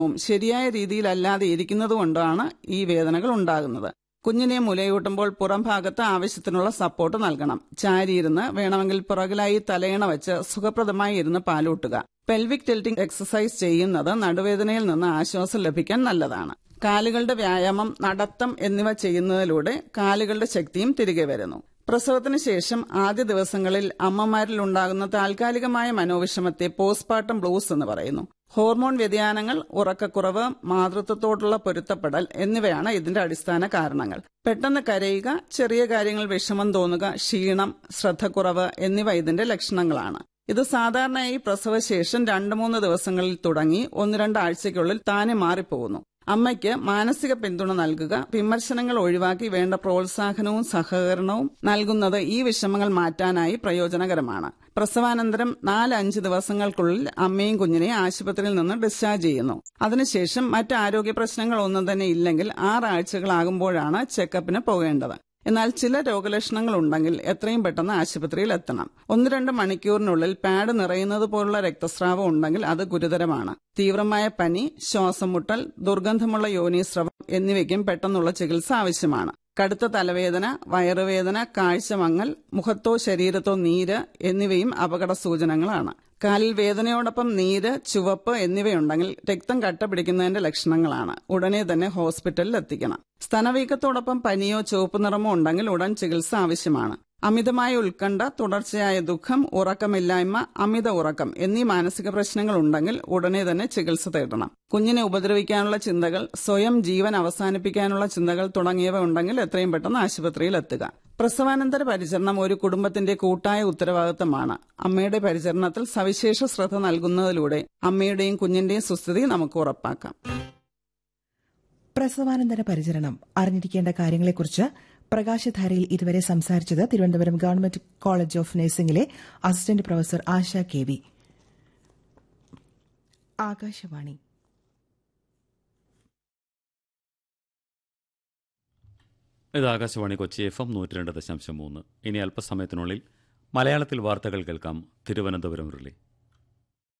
ഉം ശരിയായ രീതിയിലല്ലാതെ ഇരിക്കുന്നതുകൊണ്ടാണ് ഈ വേദനകൾ ഉണ്ടാകുന്നത് കുഞ്ഞിനെ മുലയൂട്ടുമ്പോൾ പുറം ഭാഗത്ത് ആവശ്യത്തിനുള്ള സപ്പോർട്ട് നൽകണം ചാരിയിരുന്ന് വേണമെങ്കിൽ പുറകിലായി തലയണ വെച്ച് സുഖപ്രദമായി ഇരുന്ന് പാലൂട്ടുക പെൽവിക് ടിൽറ്റിംഗ് എക്സസൈസ് ചെയ്യുന്നത് നടുവേദനയിൽ നിന്ന് ആശ്വാസം ലഭിക്കാൻ നല്ലതാണ് കാലുകളുടെ വ്യായാമം നടത്തം എന്നിവ ചെയ്യുന്നതിലൂടെ കാലുകളുടെ ശക്തിയും തിരികെ വരുന്നു പ്രസവത്തിന് ശേഷം ആദ്യ ദിവസങ്ങളിൽ അമ്മമാരിൽ ഉണ്ടാകുന്ന താൽക്കാലികമായ മനോവിഷമത്തെ പോസ്റ്റ്മോർട്ടം ബ്ലൂസ് എന്ന് പറയുന്നു ഹോർമോൺ വ്യതിയാനങ്ങൾ ഉറക്കക്കുറവ് മാതൃത്വത്തോടുള്ള പൊരുത്തപ്പെടൽ എന്നിവയാണ് ഇതിന്റെ അടിസ്ഥാന കാരണങ്ങൾ പെട്ടെന്ന് കരയുക ചെറിയ കാര്യങ്ങൾ വിഷമം തോന്നുക ക്ഷീണം ശ്രദ്ധക്കുറവ് എന്നിവ ഇതിന്റെ ലക്ഷണങ്ങളാണ് ഇത് സാധാരണയായി പ്രസവശേഷം രണ്ടു മൂന്ന് ദിവസങ്ങളിൽ തുടങ്ങി ഒന്ന് രണ്ട് ആഴ്ചയ്ക്കുള്ളിൽ താനെ മാറിപ്പോകുന്നു അമ്മയ്ക്ക് മാനസിക പിന്തുണ നൽകുക വിമർശനങ്ങൾ ഒഴിവാക്കി വേണ്ട പ്രോത്സാഹനവും സഹകരണവും നൽകുന്നത് ഈ വിഷമങ്ങൾ മാറ്റാനായി പ്രയോജനകരമാണ് പ്രസവാനന്തരം നാല് അഞ്ച് ദിവസങ്ങൾക്കുള്ളിൽ അമ്മയും കുഞ്ഞിനെയും ആശുപത്രിയിൽ നിന്ന് ഡിസ്ചാർജ് ചെയ്യുന്നു അതിനുശേഷം മറ്റ് ആരോഗ്യ പ്രശ്നങ്ങൾ ഒന്നും തന്നെ ഇല്ലെങ്കിൽ ആറാഴ്ചകളാകുമ്പോഴാണ് ചെക്കപ്പിന് പോകേണ്ടത് എന്നാൽ ചില രോഗലക്ഷണങ്ങൾ ഉണ്ടെങ്കിൽ എത്രയും പെട്ടെന്ന് ആശുപത്രിയിൽ എത്തണം ഒന്ന് രണ്ട് മണിക്കൂറിനുള്ളിൽ പാഡ് നിറയുന്നത് പോലുള്ള രക്തസ്രാവം ഉണ്ടെങ്കിൽ അത് ഗുരുതരമാണ് തീവ്രമായ പനി ശ്വാസം മുട്ടൽ ദുർഗന്ധമുള്ള യോനീസ്രവം എന്നിവയ്ക്കും പെട്ടെന്നുള്ള ചികിത്സ ആവശ്യമാണ് കടുത്ത തലവേദന വയറുവേദന കാഴ്ചമങ്ങൽ മുഖത്തോ ശരീരത്തോ നീര് എന്നിവയും അപകട സൂചനകളാണ് കാലിൽ വേദനയോടൊപ്പം നീര് ചുവപ്പ് എന്നിവയുണ്ടെങ്കിൽ രക്തം കട്ട പിടിക്കുന്നതിന്റെ ലക്ഷണങ്ങളാണ് ഉടനെ തന്നെ ഹോസ്പിറ്റലിൽ എത്തിക്കണം സ്തനവീക്കത്തോടൊപ്പം പനിയോ ചുവപ്പ് നിറമോ ഉണ്ടെങ്കിൽ ഉടൻ ചികിത്സ ആവശ്യമാണ് അമിതമായ ഉത്കണ്ഠ തുടർച്ചയായ ദുഃഖം ഉറക്കമില്ലായ്മ അമിത ഉറക്കം എന്നീ മാനസിക പ്രശ്നങ്ങൾ ഉണ്ടെങ്കിൽ ഉടനെ തന്നെ ചികിത്സ തേടണം കുഞ്ഞിനെ ഉപദ്രവിക്കാനുള്ള ചിന്തകൾ സ്വയം ജീവൻ അവസാനിപ്പിക്കാനുള്ള ചിന്തകൾ തുടങ്ങിയവ ഉണ്ടെങ്കിൽ എത്രയും പെട്ടെന്ന് ആശുപത്രിയിൽ എത്തുക പ്രസവാനന്തര പരിചരണം ഒരു കുടുംബത്തിന്റെ കൂട്ടായ ഉത്തരവാദിത്തമാണ് അമ്മയുടെ പരിചരണത്തിൽ സവിശേഷ ശ്രദ്ധ നൽകുന്നതിലൂടെ അമ്മയുടെയും കുഞ്ഞിന്റെയും സുസ്ഥിതി നമുക്ക് ഉറപ്പാക്കാം പ്രസവാനന്തര പരിചരണം അറിഞ്ഞിരിക്കേണ്ട കാര്യങ്ങളെക്കുറിച്ച് പ്രകാശധാരയിൽ ഇതുവരെ സംസാരിച്ചത് തിരുവനന്തപുരം ഗവൺമെന്റ് കോളേജ് ഓഫ് നഴ്സിംഗിലെ assistant professor Asha K V Akashvani ഇത് ആകാശവാണി കൊച്ചി എഫ് എം നൂറ്റി രണ്ട് ദശാംശം മൂന്ന് ഇനി അല്പസമയത്തിനുള്ളിൽ മലയാളത്തിൽ വാർത്തകൾ കേൾക്കാം തിരുവനന്തപുരം റിലേ